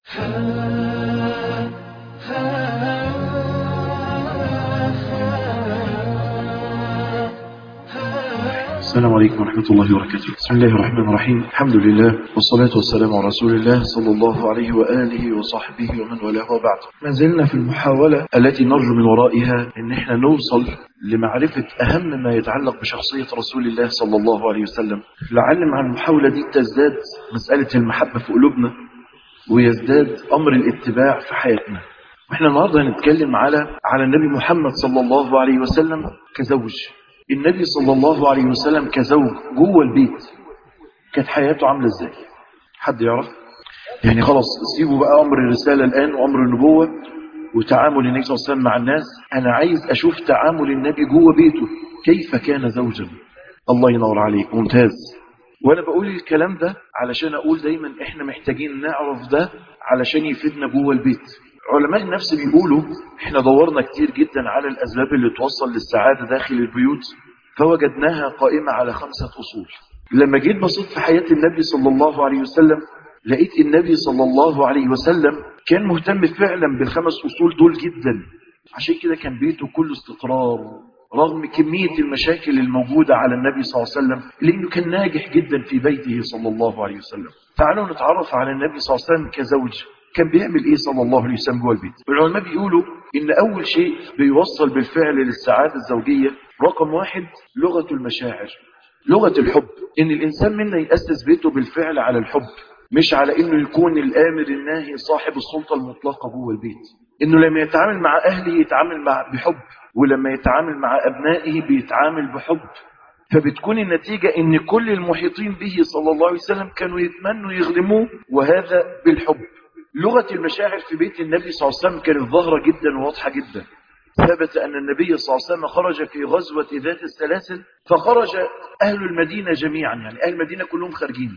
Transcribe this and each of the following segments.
السلام عليكم ورحمة الله وبركاته بسم الله الرحمن الرحيم الحمد لله والصلاة والسلام على رسول الله صلى الله عليه وآله وصحبه ومن والاه وبعد ما زلنا في المحاولة التي نرجو من ورائها ان احنا نوصل لمعرفة أهم ما يتعلق بشخصية رسول الله صلى الله عليه وسلم لعل مع المحاولة دي تزداد مسألة المحبة في قلوبنا ويزداد أمر الاتباع في حياتنا واحنا النهاردة هنتكلم على على النبي محمد صلى الله عليه وسلم كزوج النبي صلى الله عليه وسلم كزوج جوه البيت كانت حياته عاملة ازاي حد يعرف يعني خلاص سيبوا بقى امر الرسالة الان وامر النبوة وتعامل النبي صلى الله عليه وسلم مع الناس انا عايز اشوف تعامل النبي جوه بيته كيف كان زوجا الله ينور عليك ممتاز وانا بقول الكلام ده علشان اقول دايما احنا محتاجين نعرف ده علشان يفيدنا جوه البيت علماء النفس بيقولوا احنا دورنا كتير جدا على الاسباب اللي توصل للسعادة داخل البيوت فوجدناها قائمة على خمسة اصول لما جيت بصيت في حياة النبي صلى الله عليه وسلم لقيت النبي صلى الله عليه وسلم كان مهتم فعلا بالخمس اصول دول جدا عشان كده كان بيته كله استقرار رغم كمية المشاكل الموجودة على النبي صلى الله عليه وسلم لأنه كان ناجح جدا في بيته صلى الله عليه وسلم تعالوا نتعرف على النبي صلى الله عليه وسلم كزوج كان بيعمل ايه صلى الله عليه وسلم جوه البيت العلماء بيقولوا ان اول شيء بيوصل بالفعل للسعادة الزوجية رقم واحد لغة المشاعر لغة الحب ان الانسان منا يأسس بيته بالفعل على الحب مش على انه يكون الامر الناهي صاحب السلطة المطلقة جوه البيت انه لما يتعامل مع اهله يتعامل مع بحب ولما يتعامل مع ابنائه بيتعامل بحب فبتكون النتيجة ان كل المحيطين به صلى الله عليه وسلم كانوا يتمنوا يخدموه وهذا بالحب لغة المشاعر في بيت النبي صلى الله عليه وسلم كانت ظاهرة جدا وواضحة جدا ثبت أن النبي صلى الله عليه وسلم خرج في غزوة ذات السلاسل فخرج أهل المدينة جميعا يعني أهل المدينة كلهم خارجين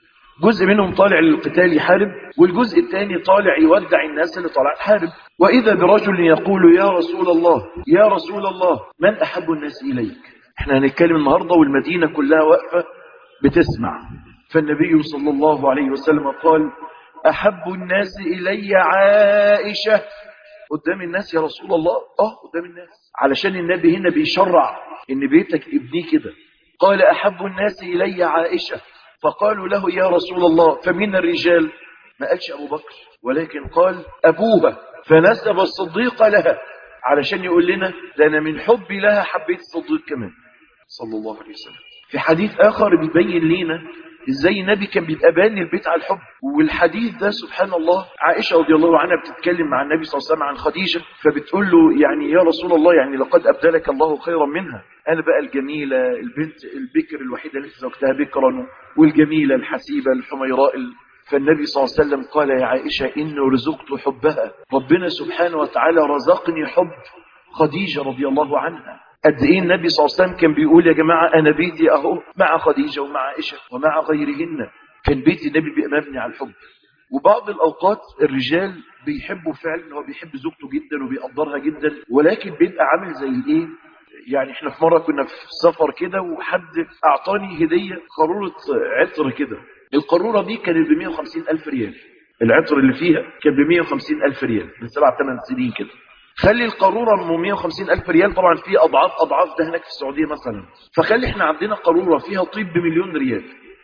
جزء منهم طالع للقتال يحارب والجزء الثاني طالع يودع الناس اللي طالعه تحارب وإذا برجل يقول يا رسول الله يا رسول الله من أحب الناس إليك احنا هنتكلم النهاردة والمدينة كلها واقفة بتسمع فالنبي صلى الله عليه وسلم قال أحب الناس إلي عائشة قدام الناس يا رسول الله اه قدام الناس علشان النبي هنا بيشرع ان بيتك ابنيه كده قال أحب الناس إلي عائشة فقالوا له يا رسول الله فمن الرجال ما قالش أبو بكر ولكن قال أبوها فنسب الصديق لها علشان يقول لنا ده أنا من حبي لها حبيت الصديق كمان صلى الله عليه وسلم في حديث آخر بيبين لنا ازاي النبي كان بيبقى باني البيت على الحب والحديث ده سبحان الله عائشة رضي الله عنها بتتكلم مع النبي صلى الله عليه وسلم عن خديجة فبتقول له يعني يا رسول الله يعني لقد أبدلك الله خيرا منها أنا بقى الجميلة البنت البكر الوحيدة اللي زوجتها بكرا والجميلة الحسيبة الحميراء فالنبي صلى الله عليه وسلم قال يا عائشة إني رزقت حبها ربنا سبحانه وتعالى رزقني حب خديجة رضي الله عنها قد ايه النبي صلى الله عليه وسلم كان بيقول يا جماعة انا بيتي اهو مع خديجة ومع عائشة ومع غيرهن كان بيت النبي بيبقى مبني على الحب وبعض الاوقات الرجال بيحبوا فعلا هو بيحب زوجته جدا وبيقدرها جدا ولكن بيبقى عامل زي الايه يعني احنا في مرة كنا في سفر كده وحد اعطاني هدية قارورة عطر كده القارورة دي كانت ب 150 الف ريال العطر اللي فيها كان ب 150 الف ريال من سبع ثمان سنين كده خلي القارورة م 150 ألف ريال طبعا في أضعاف أضعاف ده هناك في السعودية مثلا فخلي احنا عندنا قارورة فيها طيب بمليون ريال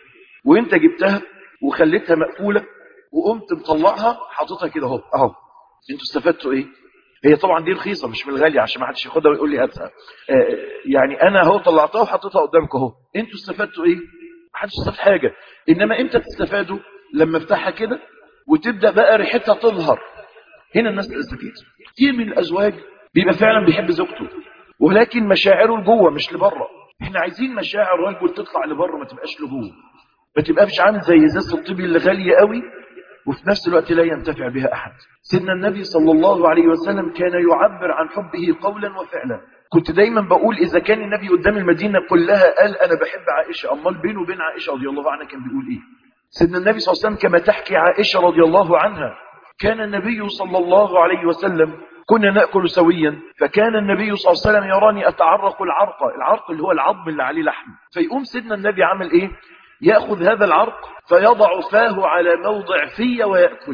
وانت جبتها وخليتها مقفولة وقمت مطلعها حاططها كده اهو اهو انتوا استفدتوا ايه هي طبعا دي رخيصة مش من الغالية عشان ما حدش ياخدها ويقول لي هاتها آه يعني انا اهو طلعتها وحطيتها قدامكم اهو انتوا استفدتوا ايه ما حدش استفاد حاجة انما امتى تستفادوا لما افتحها كده وتبدأ بقى ريحتها تظهر هنا الناس تستفيد كتير من الازواج بيبقى فعلا بيحب زوجته ولكن مشاعره لجوه مش لبره احنا عايزين مشاعر الرجل تطلع لبره ما تبقاش لجوه ما تبقاش عامل زي ازازه الطبي اللي غاليه قوي وفي نفس الوقت لا ينتفع بها احد سيدنا النبي صلى الله عليه وسلم كان يعبر عن حبه قولا وفعلا كنت دايما بقول اذا كان النبي قدام المدينه كلها قال انا بحب عائشه امال بينه وبين عائشه رضي الله عنها كان بيقول ايه سيدنا النبي صلى الله عليه وسلم كما تحكي عائشه رضي الله عنها كان النبي صلى الله عليه وسلم كنا نأكل سويا فكان النبي صلى الله عليه وسلم يراني أتعرق العرق العرق اللي هو العظم اللي عليه لحم فيقوم سيدنا النبي عمل إيه يأخذ هذا العرق فيضع فاه على موضع في ويأكل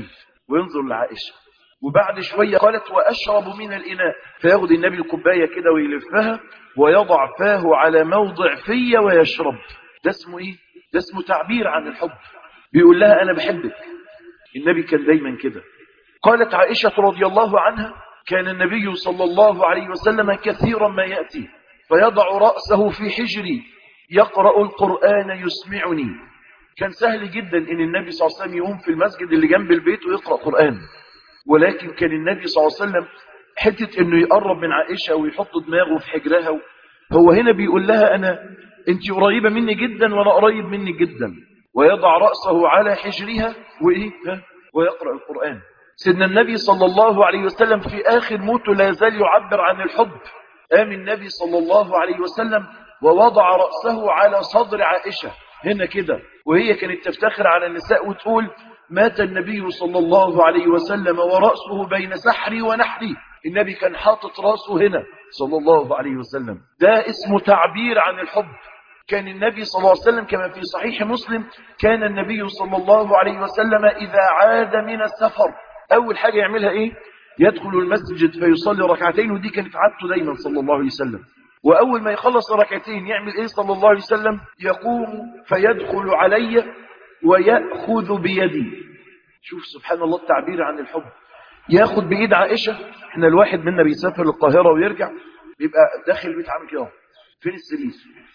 وينظر لعائشة وبعد شوية قالت وأشرب من الإناء فياخد النبي الكوباية كده ويلفها ويضع فاه على موضع في ويشرب ده اسمه إيه؟ ده اسمه تعبير عن الحب بيقول لها أنا بحبك النبي كان دايما كده قالت عائشة رضي الله عنها كان النبي صلى الله عليه وسلم كثيرا ما يأتي فيضع رأسه في حجري يقرأ القرآن يسمعني كان سهل جدا ان النبي صلى الله عليه وسلم يقوم في المسجد اللي جنب البيت ويقرأ قرآن ولكن كان النبي صلى الله عليه وسلم حتة انه يقرب من عائشة ويحط دماغه في حجرها هو هنا بيقول لها انا انت قريبة مني جدا وانا قريب مني جدا ويضع رأسه على حجرها وايه ها؟ ويقرأ القرآن سيدنا النبي صلى الله عليه وسلم في آخر موته لا يزال يعبر عن الحب قام النبي صلى الله عليه وسلم ووضع رأسه على صدر عائشة هنا كده وهي كانت تفتخر على النساء وتقول مات النبي صلى الله عليه وسلم ورأسه بين سحري ونحري النبي كان حاطط رأسه هنا صلى الله عليه وسلم ده اسمه تعبير عن الحب كان النبي صلى الله عليه وسلم كما في صحيح مسلم كان النبي صلى الله عليه وسلم إذا عاد من السفر أول حاجة يعملها إيه يدخل المسجد فيصلي ركعتين ودي كانت عادته دايما صلى الله عليه وسلم وأول ما يخلص ركعتين يعمل إيه صلى الله عليه وسلم يقوم فيدخل علي ويأخذ بيدي شوف سبحان الله التعبير عن الحب ياخد بإيد عائشة احنا الواحد منا بيسافر القاهرة ويرجع بيبقى داخل البيت عامل كده فين السرير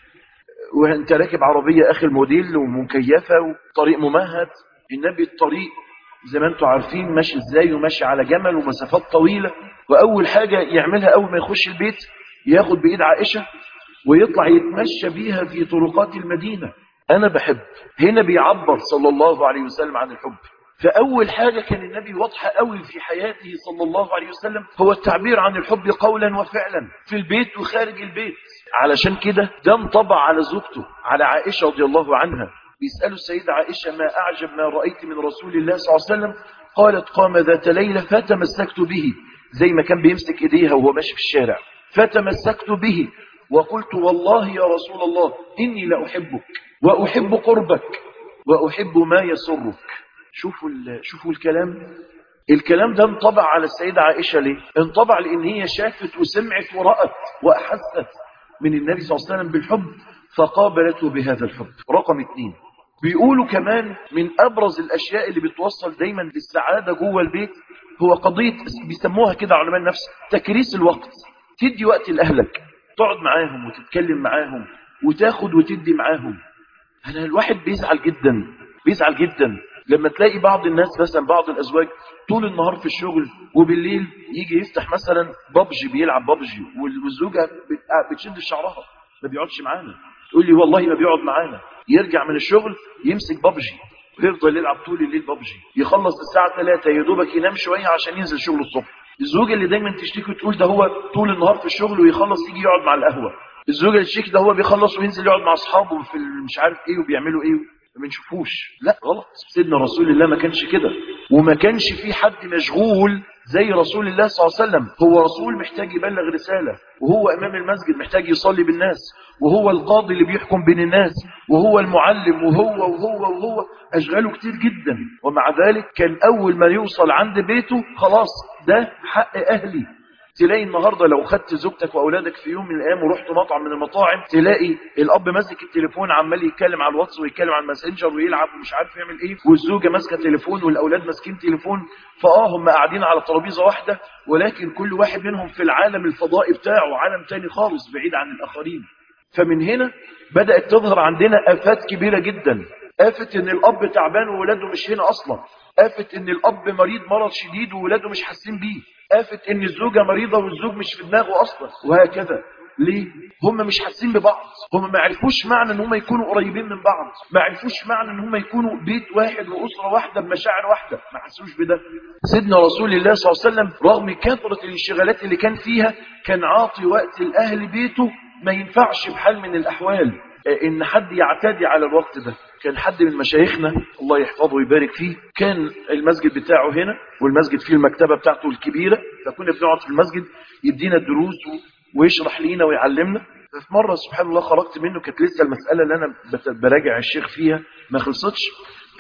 وانت راكب عربية اخر موديل ومكيفة وطريق ممهد النبي الطريق زي ما انتم عارفين ماشي ازاي وماشي على جمل ومسافات طويلة واول حاجة يعملها اول ما يخش البيت ياخد بايد عائشة ويطلع يتمشى بيها في طرقات المدينة انا بحب هنا بيعبر صلى الله عليه وسلم عن الحب فاول حاجة كان النبي واضحة قوي في حياته صلى الله عليه وسلم هو التعبير عن الحب قولا وفعلا في البيت وخارج البيت علشان كده ده انطبع على زوجته على عائشة رضي الله عنها بيسألوا السيدة عائشة ما أعجب ما رأيت من رسول الله صلى الله عليه وسلم قالت قام ذات ليلة فتمسكت به زي ما كان بيمسك إيديها وهو ماشي في الشارع فتمسكت به وقلت والله يا رسول الله إني لأحبك وأحب قربك وأحب ما يسرك شوفوا, شوفوا الكلام الكلام ده انطبع على السيدة عائشة ليه انطبع لأن هي شافت وسمعت ورأت وأحست من النبي صلى الله عليه وسلم بالحب فقابلته بهذا الحب رقم اثنين بيقولوا كمان من أبرز الأشياء اللي بتوصل دايما للسعادة جوه البيت هو قضية بيسموها كده علماء النفس تكريس الوقت تدي وقت لأهلك تقعد معاهم وتتكلم معاهم وتاخد وتدي معاهم أنا الواحد بيزعل جدا بيزعل جدا لما تلاقي بعض الناس مثلا بعض الأزواج طول النهار في الشغل وبالليل يجي يفتح مثلا بابجي بيلعب بابجي والزوجة بتشد شعرها ما بيقعدش معانا تقول لي والله ما بيقعد معانا يرجع من الشغل يمسك بابجي ويفضل يلعب طول الليل بابجي يخلص الساعة 3 يا دوبك ينام شوية عشان ينزل شغل الصبح الزوجة اللي دايما تشتكي وتقول ده هو طول النهار في الشغل ويخلص يجي يقعد مع القهوة الزوجة اللي تشتكي ده هو بيخلص وينزل يقعد مع اصحابه في مش عارف ايه وبيعملوا ايه ما بنشوفوش لا غلط سيدنا رسول الله ما كانش كده وما كانش في حد مشغول زي رسول الله صلى الله عليه وسلم هو رسول محتاج يبلغ رسالة وهو امام المسجد محتاج يصلي بالناس وهو القاضي اللي بيحكم بين الناس وهو المعلم وهو وهو وهو اشغاله كتير جدا ومع ذلك كان اول ما يوصل عند بيته خلاص ده حق اهلي تلاقي النهاردة لو خدت زوجتك وأولادك في يوم من الأيام ورحت مطعم من المطاعم تلاقي الأب ماسك التليفون عمال يتكلم على الواتس ويتكلم على الماسنجر ويلعب ومش عارف يعمل إيه والزوجة ماسكة تليفون والأولاد ماسكين تليفون فآه هم قاعدين على ترابيزة واحدة ولكن كل واحد منهم في العالم الفضائي بتاعه عالم تاني خالص بعيد عن الآخرين فمن هنا بدأت تظهر عندنا آفات كبيرة جدا آفة إن الأب تعبان وولاده مش هنا أصلا آفة إن الأب مريض مرض شديد وولاده مش حاسين بيه آفة إن الزوجة مريضة والزوج مش في دماغه أصلا وهكذا ليه؟ هم مش حاسين ببعض هم ما عرفوش معنى ان هم يكونوا قريبين من بعض ما عرفوش معنى ان هم يكونوا بيت واحد وأسرة واحدة بمشاعر واحدة ما حسوش بده سيدنا رسول الله صلى الله عليه وسلم رغم كثرة الانشغالات اللي كان فيها كان عاطي وقت لأهل بيته ما ينفعش بحال من الأحوال ان حد يعتدي على الوقت ده كان حد من مشايخنا الله يحفظه ويبارك فيه كان المسجد بتاعه هنا والمسجد فيه المكتبة بتاعته الكبيرة فكنا بنقعد في المسجد يدينا الدروس ويشرح لينا ويعلمنا ففي مرة سبحان الله خرجت منه كانت لسه المسألة اللي أنا براجع الشيخ فيها ما خلصتش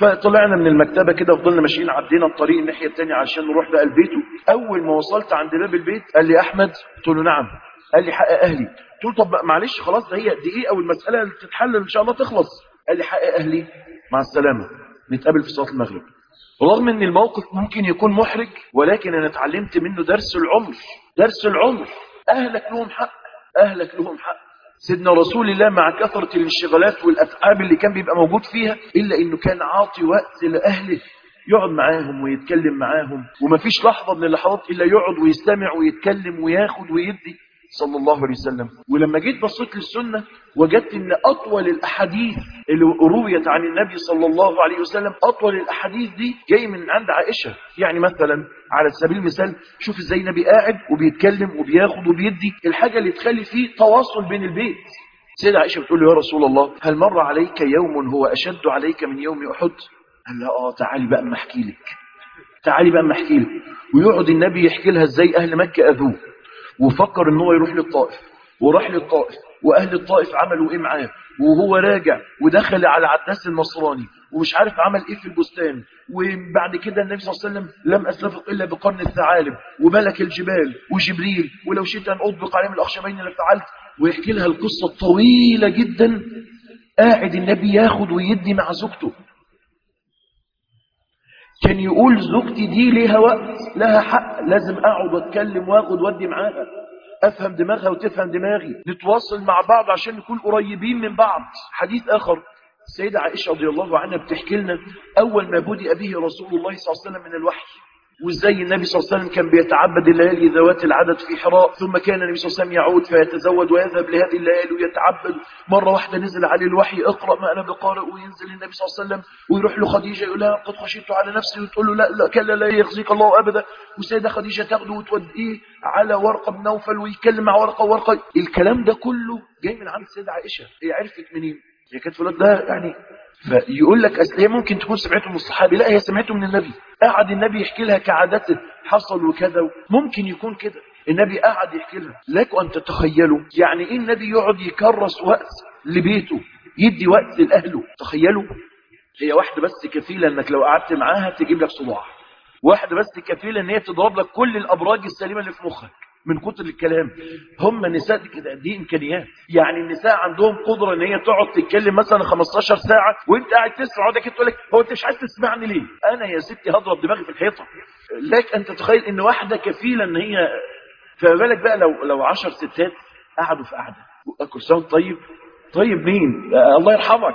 فطلعنا من المكتبة كده وفضلنا ماشيين عدينا الطريق الناحية التانية عشان نروح بقى لبيته أول ما وصلت عند باب البيت قال لي أحمد قلت له نعم قال لي حق أهلي قلت له طب معلش خلاص ده هي دقيقة والمسألة تتحل إن شاء الله تخلص قال لي حق أهلي مع السلامة نتقابل في صلاة المغرب رغم ان الموقف ممكن يكون محرج ولكن انا اتعلمت منه درس العمر درس العمر اهلك لهم حق اهلك لهم حق سيدنا رسول الله مع كثرة الانشغالات والأتعاب اللي كان بيبقى موجود فيها إلا إنه كان عاطي وقت لأهله يقعد معاهم ويتكلم معاهم ومفيش لحظة من اللحظات إلا يقعد ويستمع ويتكلم وياخد ويدي صلى الله عليه وسلم ولما جيت بصيت للسنة وجدت ان اطول الاحاديث اللي رويت عن النبي صلى الله عليه وسلم اطول الاحاديث دي جاي من عند عائشة يعني مثلا على سبيل المثال شوف ازاي النبي قاعد وبيتكلم وبياخد وبيدي الحاجة اللي تخلي فيه تواصل بين البيت سيدة عائشة بتقول له يا رسول الله هل مر عليك يوم هو اشد عليك من يوم احد قال لها اه تعالي بقى اما احكي لك تعالي بقى اما احكي لك ويقعد النبي يحكي لها ازاي اهل مكة اذوه وفكر ان هو يروح للطائف وراح للطائف واهل الطائف عملوا ايه معاه وهو راجع ودخل على عداس النصراني ومش عارف عمل ايه في البستان وبعد كده النبي صلى الله عليه وسلم لم استفق الا بقرن الثعالب وملك الجبال وجبريل ولو شئت ان اطبق عليهم الاخشبين لفعلت ويحكي لها القصه الطويله جدا قاعد النبي ياخد ويدي مع زوجته كان يقول زوجتي دي ليها وقت لها حق لازم اقعد واتكلم واخد ودي معاها افهم دماغها وتفهم دماغي نتواصل مع بعض عشان نكون قريبين من بعض حديث اخر السيدة عائشة رضي الله عنها بتحكي لنا اول ما بدأ به رسول الله صلى الله عليه وسلم من الوحي وازاي النبي صلى الله عليه وسلم كان بيتعبد الليالي ذوات العدد في حراء ثم كان النبي صلى الله عليه وسلم يعود فيتزود ويذهب لهذه الليالي ويتعبد مرة واحدة نزل عليه الوحي اقرأ ما أنا بقارئ وينزل النبي صلى الله عليه وسلم ويروح له خديجة يقول لها قد خشيت على نفسي وتقول له لا لا كلا لا يخزيك الله أبدا والسيدة خديجة تاخده وتوديه على ورقة بن نوفل ويتكلم مع ورقة ورقة الكلام ده كله جاي من عند السيدة عائشة هي عرفت منين هي كانت في ده يعني فيقول لك أصل هي ممكن تكون سمعته من الصحابي لا هي سمعته من النبي قعد النبي يحكي لها كعادته حصل وكذا ممكن يكون كده النبي قعد يحكي لها لكم أن تتخيلوا يعني إيه النبي يقعد يكرس وقت لبيته يدي وقت لأهله تخيلوا هي واحدة بس كفيلة انك لو قعدت معاها تجيب لك صداع واحدة بس كفيلة ان هي تضرب لك كل الابراج السليمة اللي في مخك من كتر الكلام هم النساء دي كده دي امكانيات يعني النساء عندهم قدرة ان هي تقعد تتكلم مثلا 15 ساعة وانت قاعد تسمع وده كده تقول لك هو انت مش عايز تسمعني ليه انا يا ستي هضرب دماغي في الحيطة لك ان تتخيل ان واحدة كفيلة ان هي فما بالك بقى لو لو 10 ستات قعدوا في قعدة كل سنه طيب طيب مين آه الله يرحمك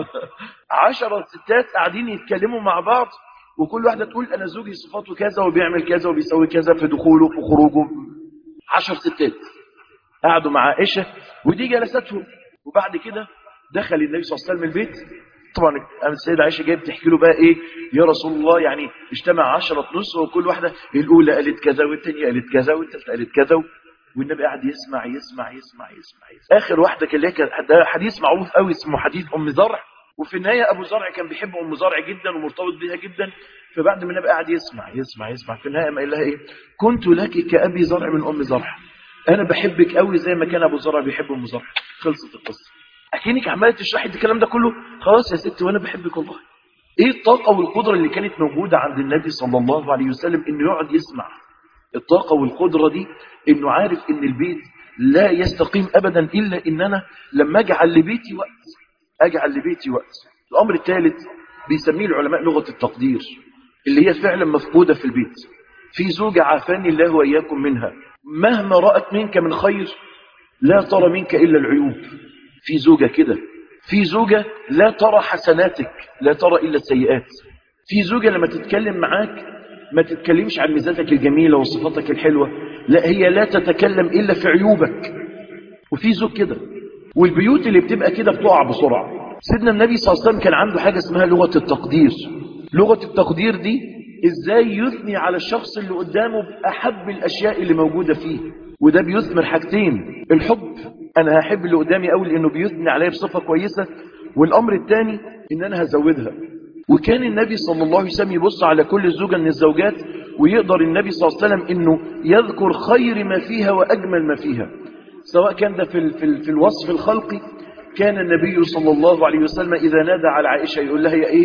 عشرة ستات قاعدين يتكلموا مع بعض وكل واحدة تقول أنا زوجي صفاته كذا وبيعمل كذا وبيسوي كذا في دخوله وفي خروجه عشر ستات قعدوا مع عائشة ودي جلساتهم وبعد كده دخل النبي صلى الله عليه وسلم البيت طبعا السيدة عائشة جاية بتحكي له بقى ايه يا رسول الله يعني اجتمع عشرة نص وكل واحدة الأولى قالت كذا والثانية قالت كذا والثالثة قالت كذا والنبي قاعد يسمع يسمع يسمع يسمع, يسمع. اخر واحده كان ليها ده حديث معروف قوي اسمه حديث ام زرع وفي النهايه ابو زرع كان بيحب ام زرع جدا ومرتبط بيها جدا فبعد ما النبي قاعد يسمع يسمع يسمع في النهايه ما قال لها ايه كنت لك كابي زرع من ام زرع انا بحبك قوي زي ما كان ابو زرع بيحب ام زرع خلصت القصه اكنك عماله تشرحي الكلام ده كله خلاص يا ستي وانا بحبك والله ايه الطاقه والقدره اللي كانت موجوده عند النبي صلى الله عليه وسلم انه يقعد يسمع الطاقه والقدره دي انه عارف ان البيت لا يستقيم ابدا الا ان انا لما اجعل لبيتي وقت اجعل لبيتي وقت الامر الثالث بيسميه العلماء لغه التقدير اللي هي فعلا مفقوده في البيت في زوجه عافاني الله واياكم منها مهما رات منك من خير لا ترى منك الا العيوب في زوجه كده في زوجه لا ترى حسناتك لا ترى الا السيئات في زوجه لما تتكلم معاك ما تتكلمش عن ميزاتك الجميله وصفاتك الحلوه لا هي لا تتكلم إلا في عيوبك وفي زوج كده والبيوت اللي بتبقى كده بتقع بسرعة سيدنا النبي صلى الله عليه وسلم كان عنده حاجة اسمها لغة التقدير لغة التقدير دي ازاي يثني على الشخص اللي قدامه بأحب الأشياء اللي موجودة فيه وده بيثمر حاجتين الحب أنا هحب اللي قدامي قوي لأنه بيثني عليا بصفة كويسة والأمر الثاني إن أنا هزودها وكان النبي صلى الله عليه وسلم يبص على كل زوجة من الزوجات ويقدر النبي صلى الله عليه وسلم انه يذكر خير ما فيها واجمل ما فيها سواء كان ده في في, في الوصف الخلقي كان النبي صلى الله عليه وسلم اذا نادى على عائشه يقول لها يا ايه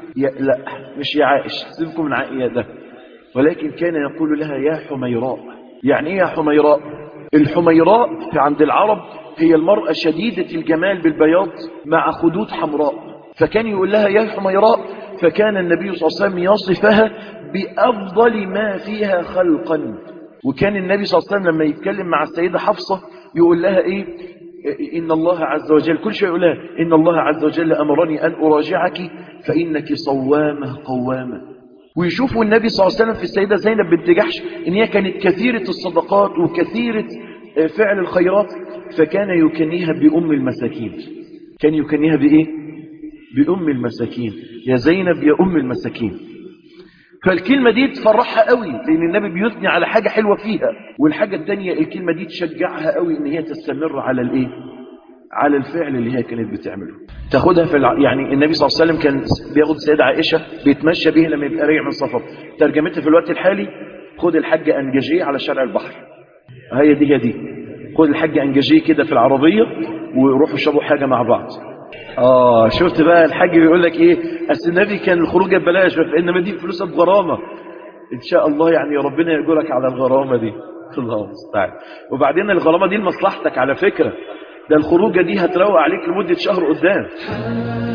يا لا مش يا عائش سيبكم من عائية ده ولكن كان يقول لها يا حميراء يعني ايه يا حميراء الحميراء في عند العرب هي المرأة شديدة الجمال بالبياض مع خدود حمراء فكان يقول لها يا حميراء فكان النبي صلى الله عليه وسلم يصفها بأفضل ما فيها خلقا وكان النبي صلى الله عليه وسلم لما يتكلم مع السيدة حفصة يقول لها ايه إن الله عز وجل كل شيء يقول لها إن الله عز وجل أمرني أن أراجعك فإنك صوامة قوامة ويشوفوا النبي صلى الله عليه وسلم في السيدة زينب بنت جحش إن هي كانت كثيرة الصدقات وكثيرة فعل الخيرات فكان يكنيها بأم المساكين كان يكنيها بإيه؟ بأم المساكين يا زينب يا أم المساكين فالكلمة دي تفرحها قوي لأن النبي بيثني على حاجة حلوة فيها والحاجة التانية الكلمة دي تشجعها قوي إن هي تستمر على الإيه على الفعل اللي هي كانت بتعمله تاخدها في الع... يعني النبي صلى الله عليه وسلم كان بياخد السيدة عائشة بيتمشى بيها لما يبقى راجع من سفر ترجمتها في الوقت الحالي خد الحاج أنجاجيه على شارع البحر هي دي هي دي خد الحاج أنجاجيه كده في العربية وروحوا شربوا حاجة مع بعض اه شفت بقى الحاج بيقول لك ايه اصل النبي كان الخروج ببلاش انما دي فلوسها بغرامه ان شاء الله يعني ربنا يأجرك على الغرامه دي الله المستعان وبعدين الغرامه دي لمصلحتك على فكره ده الخروجه دي هتروق عليك لمده شهر قدام